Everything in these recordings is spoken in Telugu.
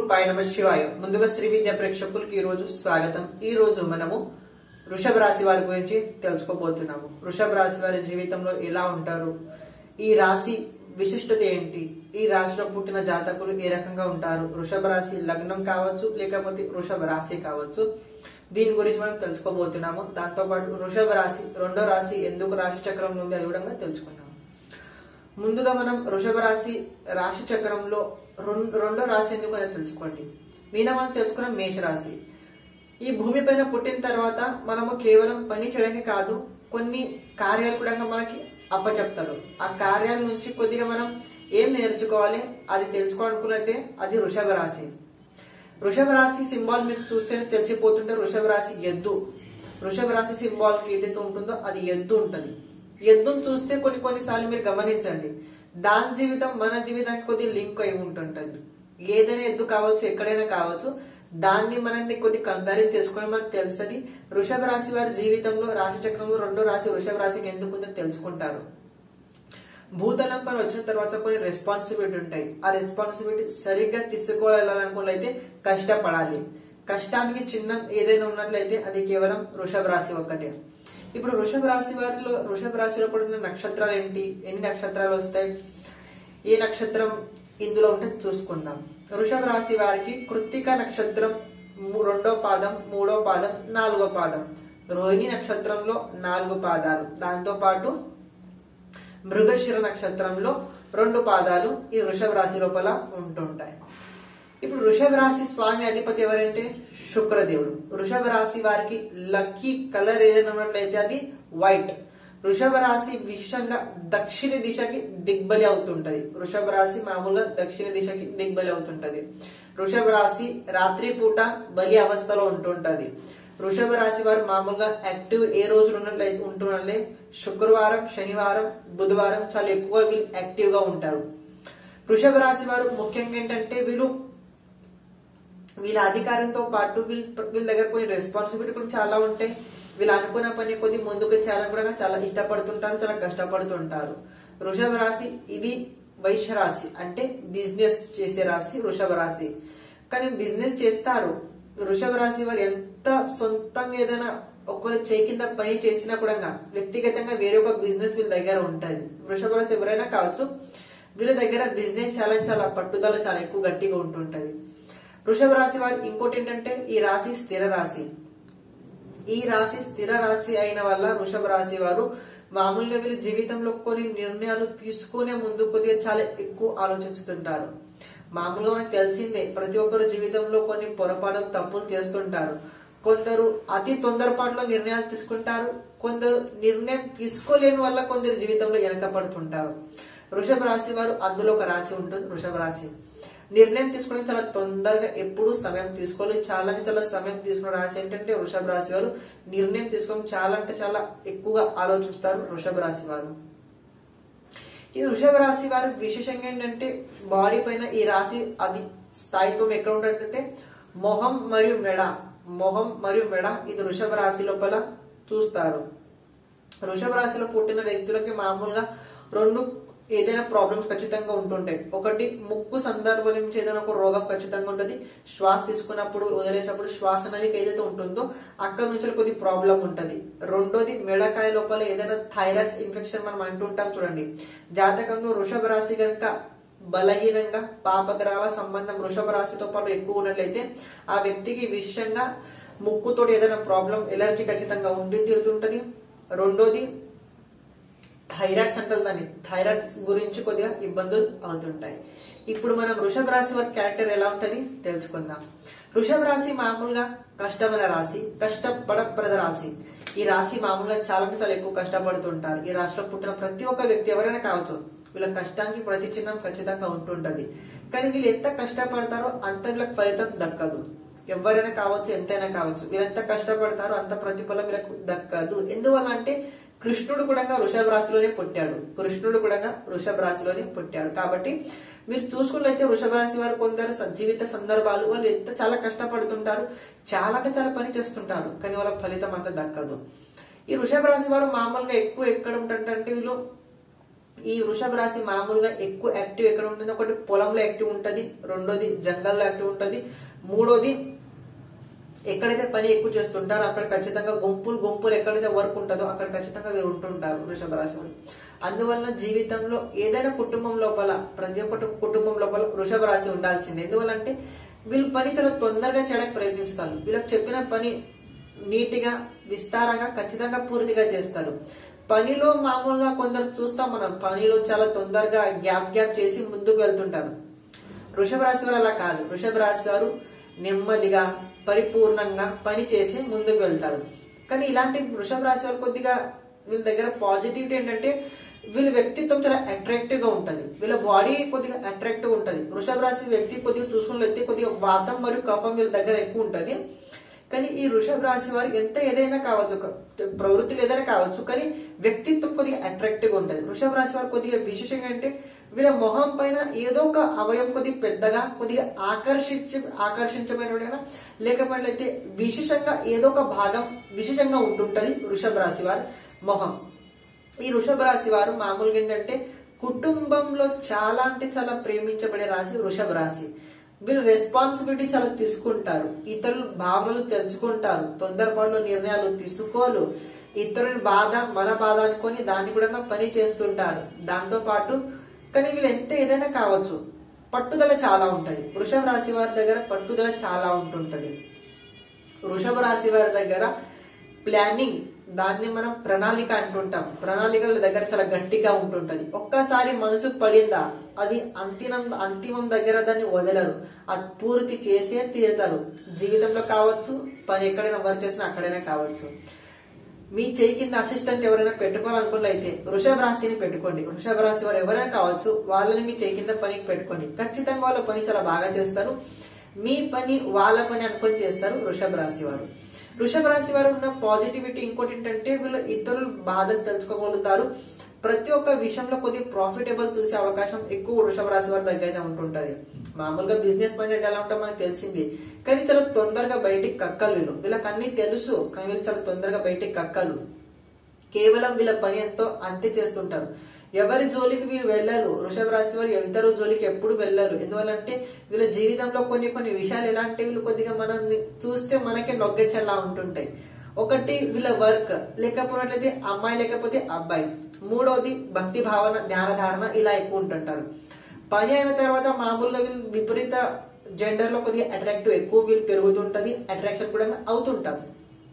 రూపాయి నమ శివాయ ముందుగా శ్రీ విద్యా ప్రేక్షకులకి ఈ రోజు స్వాగతం ఈ రోజు మనము వృషభ రాశి వారి గురించి తెలుసుకోబోతున్నాము వృషభ రాశి వారి జీవితంలో ఎలా ఉంటారు ఈ రాశి విశిష్టత ఏంటి ఈ రాశిలో పుట్టిన జాతకులు ఏ రకంగా ఉంటారు వృషభ రాశి లగ్నం కావచ్చు లేకపోతే వృషభ రాశి కావచ్చు దీని గురించి మనం తెలుసుకోబోతున్నాము దాంతో పాటు వృషభ రాశి రెండో రాశి ఎందుకు రాశి చక్రం ఉంది అది కూడా తెలుసుకుందాం ముందుగా మనం వృషభ రాశి రాశి చక్రంలో రెం- రెండో రాశి ఎందుకు అనేది తెలుసుకోండి దీని మనం తెలుసుకున్న మేషరాశి ఈ భూమి పైన పుట్టిన తర్వాత మనము కేవలం పని చేయడానికి కాదు కొన్ని కార్యాలు కూడా మనకి అప్పచెప్తారు ఆ కార్యాల నుంచి కొద్దిగా మనం ఏం నేర్చుకోవాలి అది తెలుసుకోవాలనుకున్నట్టే అది వృషభ రాశి వృషభ రాశి సింబాల్ మీకు చూస్తే తెలిసిపోతుంటే వృషభ రాశి ఎద్దు వృషభ రాశి సింబాల్ ఏదైతే ఉంటుందో అది ఎద్దు ఉంటుంది ఎద్దును చూస్తే కొన్ని కొన్నిసార్లు మీరు గమనించండి దాని జీవితం మన జీవితానికి కొద్ది లింక్ అయి ఉంటుంటుంది ఏదైనా ఎద్దు కావచ్చు ఎక్కడైనా కావచ్చు దాన్ని మనం కొద్ది కంపారిజన్ చేసుకొని మనకు తెలుస్తుంది వృషభ రాశి వారి జీవితంలో రాశి చక్రంలో రెండో రాశి వృషభ రాశికి ఎందుకు ఉందో తెలుసుకుంటారు భూతలం పని వచ్చిన తర్వాత కొన్ని రెస్పాన్సిబిలిటీ ఉంటాయి ఆ రెస్పాన్సిబిలిటీ సరిగ్గా తీసుకోవాలనుకున్నట్లయితే కష్టపడాలి కష్టానికి చిహ్నం ఏదైనా ఉన్నట్లయితే అది కేవలం వృషభ రాశి ఒక్కటే ఇప్పుడు వృషభ రాశి వారిలో వృషభ రాశిలో పడిన నక్షత్రాలు ఏంటి ఎన్ని నక్షత్రాలు వస్తాయి ఏ నక్షత్రం ఇందులో ఉంటే చూసుకుందాం వృషభ రాశి వారికి కృత్తిక నక్షత్రం ము- రెండో పాదం మూడో పాదం నాలుగో పాదం రోహిణి నక్షత్రంలో నాలుగు పాదాలు దాంతో పాటు మృగశిర నక్షత్రంలో రెండు పాదాలు ఈ వృషభ రాశి లోపల ఉంటుంటాయి ఇప్పుడు వృషభ రాశి స్వామి అధిపతి ఎవరంటే శుక్రదేవుడు వృషభ రాశి వారికి లక్కీ కలర్ ఏదైనా ఉన్నట్లయితే అది వైట్ వృషభ రాశి విషంగా దక్షిణ దిశకి దిగ్బలి అవుతుంటది వృషభ రాశి మామూలుగా దక్షిణ దిశకి దిగ్బలి అవుతుంటది వృషభ రాశి రాత్రి పూట బలి అవస్థలో ఉంటుంటది వృషభ రాశి వారు మామూలుగా యాక్టివ్ ఏ రోజులు ఉన్నట్లయితే ఉంటున్నట్లే శుక్రవారం శనివారం బుధవారం చాలా ఎక్కువ వీళ్ళు యాక్టివ్ గా ఉంటారు వృషభ రాశి వారు ముఖ్యంగా ఏంటంటే వీళ్ళు వీళ్ళ అధికారంతో పాటు వీళ్ళ వీళ్ళ దగ్గర కొన్ని రెస్పాన్సిబిలిటీ కూడా చాలా ఉంటాయి వీళ్ళు అనుకున్న పని కొద్ది ముందుకు చేయాలని కూడా చాలా ఇష్టపడుతుంటారు చాలా కష్టపడుతుంటారు వృషభ రాశి ఇది వైశ్య రాశి అంటే బిజినెస్ చేసే రాశి వృషభ రాశి కానీ బిజినెస్ చేస్తారు వృషభ రాశి వారు ఎంత సొంతంగా ఏదైనా ఒకరు చేయి కింద పని చేసినా కూడా వ్యక్తిగతంగా వేరే ఒక బిజినెస్ వీళ్ళ దగ్గర ఉంటుంది వృషభ రాశి ఎవరైనా కావచ్చు వీళ్ళ దగ్గర బిజినెస్ చాలా చాలా పట్టుదల చాలా ఎక్కువ గట్టిగా ఉంటుంటది వృషభ రాశి వారు ఇంకోటి ఏంటంటే ఈ రాశి స్థిర రాశి ఈ రాశి స్థిర రాశి అయిన వల్ల వృషభ రాశి వారు మామూలుగా వీళ్ళ జీవితంలో కొన్ని నిర్ణయాలు తీసుకునే ముందు కొద్దిగా చాలా ఎక్కువ ఆలోచిస్తుంటారు మామూలుగా మనకు తెలిసిందే ప్రతి ఒక్కరు జీవితంలో కొన్ని పొరపాటు తప్పులు చేస్తుంటారు కొందరు అతి తొందరపాటులో నిర్ణయాలు తీసుకుంటారు కొందరు నిర్ణయం తీసుకోలేని వల్ల కొందరు జీవితంలో వెనకపడుతుంటారు వృషభ రాశి వారు అందులో ఒక రాశి ఉంటుంది వృషభ రాశి నిర్ణయం తీసుకోవడం చాలా తొందరగా ఎప్పుడు సమయం తీసుకోవాలి చాలా అంటే చాలా సమయం తీసుకున్న రాశి ఏంటంటే వృషభ రాశి వారు నిర్ణయం తీసుకోవడం చాలా అంటే చాలా ఎక్కువగా ఆలోచిస్తారు వృషభ రాశి వారు ఈ వృషభ రాశి వారు విశేషంగా ఏంటంటే బాడీ పైన ఈ రాశి అది స్థాయిత్వం ఎక్కడ ఉంటుందంటే మొహం మరియు మెడ మొహం మరియు మెడ ఇది వృషభ రాశి లోపల చూస్తారు వృషభ రాశిలో పుట్టిన వ్యక్తులకి మామూలుగా రెండు ఏదైనా ప్రాబ్లమ్స్ ఖచ్చితంగా ఉంటుంటాయి ఒకటి ముక్కు సందర్భం నుంచి ఏదైనా ఒక రోగం ఖచ్చితంగా ఉంటుంది శ్వాస తీసుకున్నప్పుడు వదిలేసినప్పుడు శ్వాస నలిక ఏదైతే ఉంటుందో అక్కడ నుంచి కొద్ది ప్రాబ్లం ఉంటది రెండోది మెడకాయ లోపల ఏదైనా థైరాయిడ్స్ ఇన్ఫెక్షన్ మనం అంటుంటాం చూడండి జాతకంలో వృషభ రాశి కనుక బలహీనంగా పాపగ్రహాల సంబంధం వృషభ రాశితో పాటు ఎక్కువ ఉన్నట్లయితే ఆ వ్యక్తికి విషయంగా ముక్కుతో ఏదైనా ప్రాబ్లం ఎలర్జీ ఖచ్చితంగా ఉండి తీరుతుంటది రెండోది థైరాయిడ్స్ అంటారు దాన్ని థైరాయిడ్స్ గురించి కొద్దిగా ఇబ్బందులు అవుతుంటాయి ఇప్పుడు మనం వృషభ రాశి వారి క్యారెక్టర్ ఎలా ఉంటది తెలుసుకుందాం వృషభ రాశి మామూలుగా కష్టమైన రాశి కష్టపడప్రద రాశి ఈ రాశి మామూలుగా చాలా అంటే చాలా ఎక్కువ కష్టపడుతుంటారు ఈ రాశిలో పుట్టిన ప్రతి ఒక్క వ్యక్తి ఎవరైనా కావచ్చు వీళ్ళ కష్టానికి ప్రతి చిహ్నం ఖచ్చితంగా ఉంటుంటది కానీ వీళ్ళు ఎంత కష్టపడతారో అంత వీళ్ళకి ఫలితం దక్కదు ఎవరైనా కావచ్చు ఎంతైనా కావచ్చు వీళ్ళు ఎంత కష్టపడతారో అంత ప్రతిఫలం వీళ్ళకు దక్కదు ఎందువల్ల అంటే కృష్ణుడు కూడా వృషభ రాశిలోనే పుట్టాడు కృష్ణుడు కూడా వృషభ రాశిలోనే పుట్టాడు కాబట్టి మీరు చూసుకున్నట్లయితే వృషభ రాశి వారు కొందరు స- జీవిత సందర్భాలు వాళ్ళు ఎంత చాలా కష్టపడుతుంటారు చాలా అంటే చాలా పని చేస్తుంటారు కానీ వాళ్ళ ఫలితం అంత దక్కదు ఈ వృషభ రాశి వారు మామూలుగా ఎక్కువ ఎక్కడ ఉంటారంటే వీళ్ళు ఈ వృషభ రాశి మామూలుగా ఎక్కువ యాక్టివ్ ఎక్కడ ఉంటుంది ఒకటి పొలంలో యాక్టివ్ ఉంటుంది రెండోది జంగల్లో యాక్టివ్ ఉంటుంది మూడోది ఎక్కడైతే పని ఎక్కువ చేస్తుంటారో అక్కడ ఖచ్చితంగా గుంపులు గుంపులు ఎక్కడైతే వర్క్ ఉంటుందో అక్కడ ఖచ్చితంగా వీరు ఉంటుంటారు వృషభ రాశి వాళ్ళు అందువల్ల జీవితంలో ఏదైనా కుటుంబం లోపల ప్రతి ఒక్కటి కుటుంబం లోపల వృషభ రాశి ఉండాల్సిందే ఎందువల్లంటే వీళ్ళు పని చాలా తొందరగా చేయడానికి ప్రయత్నిస్తారు వీళ్ళకి చెప్పిన పని నీట్గా విస్తారంగా ఖచ్చితంగా పూర్తిగా చేస్తారు పనిలో మామూలుగా కొందరు చూస్తాం మనం పనిలో చాలా తొందరగా గ్యాప్ గ్యాప్ చేసి ముందుకు వెళ్తుంటారు వృషభ రాశి వారు అలా కాదు వృషభ రాశి వారు నెమ్మదిగా పరిపూర్ణంగా పని చేసి ముందుకు వెళ్తారు కానీ ఇలాంటి వృషభ రాశి వారు కొద్దిగా వీళ్ళ దగ్గర పాజిటివిటీ ఏంటంటే వీళ్ళ వ్యక్తిత్వం చాలా అట్రాక్టివ్ గా ఉంటది వీళ్ళ బాడీ కొద్దిగా అట్రాక్టివ్ ఉంటది వృషభ రాశి వ్యక్తి కొద్దిగా చూసుకున్నట్లయితే కొద్దిగా వాతం మరియు కఫం వీళ్ళ దగ్గర ఎక్కువ ఉంటది కానీ ఈ వృషభ రాశి వారు ఎంత ఏదైనా కావచ్చు ఒక ప్రవృత్తులు ఏదైనా కావచ్చు కానీ వ్యక్తిత్వం కొద్దిగా అట్రాక్టివ్ గా ఉంటది వృషభ రాశి వారు కొద్దిగా విశేషంగా అంటే వీళ్ళ మొహం పైన ఏదో ఒక అవయవం కొద్దిగా పెద్దగా కొద్దిగా ఆకర్షించ ఆకర్షించమైన లేకపోతే విశేషంగా ఏదో ఒక భాగం విశేషంగా ఉంటుంటది వృషభ రాశి వారి మొహం ఈ వృషభ రాశి వారు మామూలుగా ఏంటంటే కుటుంబంలో చాలా అంటే చాలా ప్రేమించబడే రాశి వృషభ రాశి వీళ్ళు రెస్పాన్సిబిలిటీ చాలా తీసుకుంటారు ఇతరుల భావనలు తెలుసుకుంటారు తొందరపాటులో నిర్ణయాలు తీసుకోలు ఇతరుల బాధ మన బాధ అనుకొని దాన్ని కూడా పని చేస్తుంటారు దాంతో పాటు కానీ వీళ్ళు ఎంత ఏదైనా కావచ్చు పట్టుదల చాలా ఉంటది వృషభ రాశి వారి దగ్గర పట్టుదల చాలా ఉంటుంటది వృషభ రాశి వారి దగ్గర ప్లానింగ్ దాన్ని మనం ప్రణాళిక అంటుంటాం ప్రణాళిక వీళ్ళ దగ్గర చాలా గట్టిగా ఉంటుంటది ఒక్కసారి మనసుకు పడిందా అది అంతిమం అంతిమం దగ్గర దాన్ని వదలరు అది పూర్తి చేసే తీరుతారు జీవితంలో కావచ్చు పని ఎక్కడైనా వర్క్ చేసినా అక్కడైనా కావచ్చు మీ చేయి కింద అసిస్టెంట్ ఎవరైనా పెట్టుకోవాలనుకున్నట్లయితే వృషభ రాశిని పెట్టుకోండి వృషభ రాశి వారు ఎవరైనా కావచ్చు వాళ్ళని మీ చేయి కింద పనికి పెట్టుకోండి ఖచ్చితంగా వాళ్ళ పని చాలా బాగా చేస్తారు మీ పని వాళ్ళ పని అనుకొని చేస్తారు వృషభ రాశి వారు వృషభ రాశి వారు ఉన్న పాజిటివిటీ ఇంకోటి ఏంటంటే వీళ్ళు ఇతరుల బాధలు తెలుసుకోగలుగుతారు ప్రతి ఒక్క విషయంలో కొద్దిగా ప్రాఫిటబుల్ చూసే అవకాశం ఎక్కువ వృషభ రాశి వారి దగ్గర ఉంటుంటది మామూలుగా బిజినెస్ మైండెడ్ ఎలా ఉంటుందో మనకు తెలిసింది కానీ చాలా తొందరగా బయటికి కక్కలు వీళ్ళు వీళ్ళకి అన్ని తెలుసు కానీ వీళ్ళు చాలా తొందరగా బయటికి కక్కలు కేవలం వీళ్ళ పని ఎంతో అంతే చేస్తుంటారు ఎవరి జోలికి వీరు వెళ్ళరు వృషభ రాశి వారు ఇతరు జోలికి ఎప్పుడు వెళ్ళరు ఎందువల్లంటే వీళ్ళ జీవితంలో కొన్ని కొన్ని విషయాలు ఎలా అంటే వీళ్ళు కొద్దిగా మనం చూస్తే మనకే నొగ్గేచేలా ఉంటుంటాయి ఒకటి వీళ్ళ వర్క్ లేకపోయినట్లయితే అమ్మాయి లేకపోతే అబ్బాయి మూడవది భక్తి భావన జ్ఞాన ధారణ ఇలా ఎక్కువ ఉంటుంటారు పని అయిన తర్వాత మామూలుగా వీళ్ళు విపరీత జెండర్ లో కొద్దిగా అట్రాక్టివ్ ఎక్కువ వీళ్ళు పెరుగుతుంటది అట్రాక్షన్ కూడా అవుతుంటారు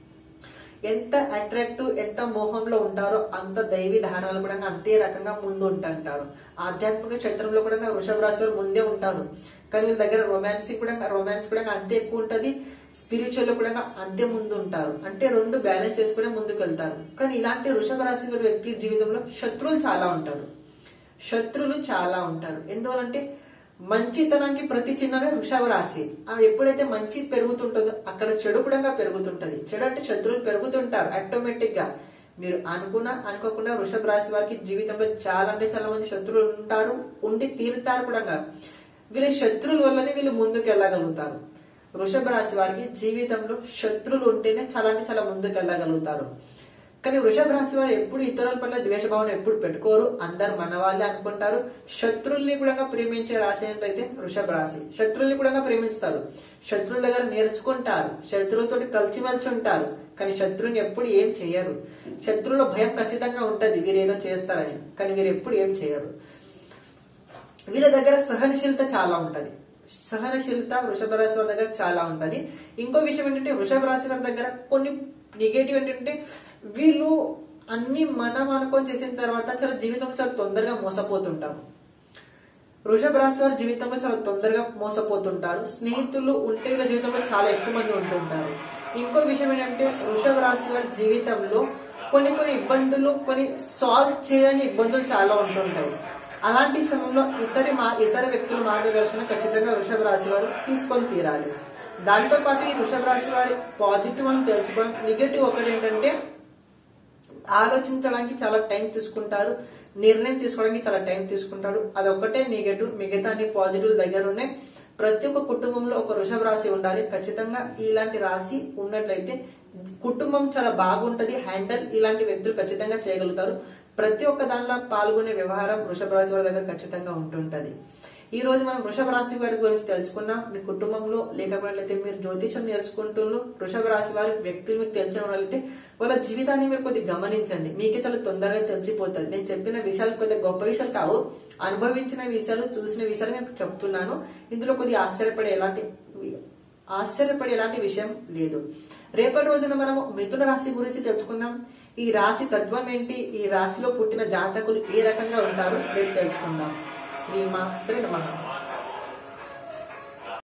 ఎంత అట్రాక్టివ్ ఎంత మోహంలో ఉంటారో అంత దైవీ ధారణలు కూడా అంతే రకంగా ముందు ఉంటుంటారు ఆధ్యాత్మిక క్షేత్రంలో కూడా వృషభ రాశి వారు ముందే ఉంటారు కానీ వీళ్ళ దగ్గర రొమాన్స్ కూడా రొమాన్స్ కూడా అంతే ఎక్కువ ఉంటది స్పిరిచువల్ కూడా అంతే ముందు ఉంటారు అంటే రెండు బ్యాలెన్స్ చేసుకునే ముందుకు వెళ్తారు కానీ ఇలాంటి వృషభ రాశి వారి వ్యక్తి జీవితంలో శత్రువులు చాలా ఉంటారు శత్రువులు చాలా ఉంటారు ఎందువలంటే మంచితనానికి ప్రతి చిన్నవే వృషభ రాశి అవి ఎప్పుడైతే మంచి పెరుగుతుంటుందో అక్కడ చెడు కూడా పెరుగుతుంటది చెడు అంటే శత్రువులు పెరుగుతుంటారు ఆటోమేటిక్ గా మీరు అనుకున్నా అనుకోకుండా వృషభ రాశి వారికి జీవితంలో చాలా అంటే చాలా మంది శత్రువులు ఉంటారు ఉండి తీరుతారు కూడా వీళ్ళ శత్రువుల వల్లనే వీళ్ళు ముందుకు వెళ్ళగలుగుతారు వృషభ రాశి వారికి జీవితంలో శత్రువులు ఉంటేనే చాలా అంటే చాలా ముందుకు వెళ్ళగలుగుతారు కానీ వృషభ రాశి వారు ఎప్పుడు ఇతరుల పట్ల ద్వేషభావన ఎప్పుడు పెట్టుకోరు అందరు మన వాళ్ళే అనుకుంటారు శత్రుల్ని కూడా ప్రేమించే రాశి ఏంటైతే వృషభ రాశి శత్రుల్ని కూడా ప్రేమిస్తారు శత్రువుల దగ్గర నేర్చుకుంటారు శత్రువులతో కలిసిమెలిసి ఉంటారు కానీ శత్రువుని ఎప్పుడు ఏం చేయరు శత్రువుల భయం ఖచ్చితంగా ఉంటది వీరు ఏదో చేస్తారని కానీ వీరు ఎప్పుడు ఏం చేయరు వీళ్ళ దగ్గర సహనశీలత చాలా ఉంటది సహనశీలత వృషభ రాశి వారి దగ్గర చాలా ఉంటది ఇంకో విషయం ఏంటంటే వృషభ రాశి వారి దగ్గర కొన్ని నెగటివ్ ఏంటంటే వీళ్ళు అన్ని మనం అనుకొని చేసిన తర్వాత చాలా జీవితంలో చాలా తొందరగా మోసపోతుంటారు వృషభ రాశి వారి జీవితంలో చాలా తొందరగా మోసపోతుంటారు స్నేహితులు ఉంటే వీళ్ళ జీవితంలో చాలా ఎక్కువ మంది ఉంటుంటారు ఇంకో విషయం ఏంటంటే వృషభ రాశి వారి జీవితంలో కొన్ని కొన్ని ఇబ్బందులు కొన్ని సాల్వ్ చేయని ఇబ్బందులు చాలా ఉంటుంటాయి అలాంటి సమయంలో ఇతరి మా ఇతర వ్యక్తుల మార్గదర్శనం ఖచ్చితంగా వృషభ రాశి వారు తీసుకొని తీరాలి దాంతో పాటు ఈ వృషభ రాశి వారి పాజిటివ్ అని తెలుసుకోవడం నెగటివ్ ఒకటి ఏంటంటే ఆలోచించడానికి చాలా టైం తీసుకుంటారు నిర్ణయం తీసుకోవడానికి చాలా టైం తీసుకుంటాడు అది ఒకటే నెగటివ్ మిగతా అన్ని పాజిటివ్ దగ్గర ఉన్నాయి ప్రతి ఒక్క కుటుంబంలో ఒక వృషభ రాశి ఉండాలి ఖచ్చితంగా ఇలాంటి రాశి ఉన్నట్లయితే కుటుంబం చాలా బాగుంటది హ్యాండల్ ఇలాంటి వ్యక్తులు ఖచ్చితంగా చేయగలుగుతారు ప్రతి ఒక్క దానిలో పాల్గొనే వ్యవహారం వృషభ రాశి వారి దగ్గర ఖచ్చితంగా ఉంటుంటది ఈ రోజు మనం వృషభ రాశి వారి గురించి తెలుసుకున్నాం మీ కుటుంబంలో లేకపోయినట్లయితే మీరు జ్యోతిషం నేర్చుకుంటున్నారు వృషభ రాశి వారి వ్యక్తులు మీకు తెలిసిన వాళ్ళైతే వాళ్ళ జీవితాన్ని మీరు కొద్దిగా గమనించండి మీకే చాలా తొందరగా తెలిసిపోతుంది నేను చెప్పిన విషయాలు కొద్దిగా గొప్ప విషయాలు కావు అనుభవించిన విషయాలు చూసిన విషయాలు నేను చెప్తున్నాను ఇందులో కొద్దిగా ఆశ్చర్యపడే ఎలాంటి ఆశ్చర్యపడే ఎలాంటి విషయం లేదు రేపటి రోజున మనము మిథున రాశి గురించి తెలుసుకుందాం ఈ రాశి తత్వం ఏంటి ఈ రాశిలో పుట్టిన జాతకులు ఏ రకంగా ఉంటారో రేపు తెలుసుకుందాం శ్రీమాత్రే నమస్కారం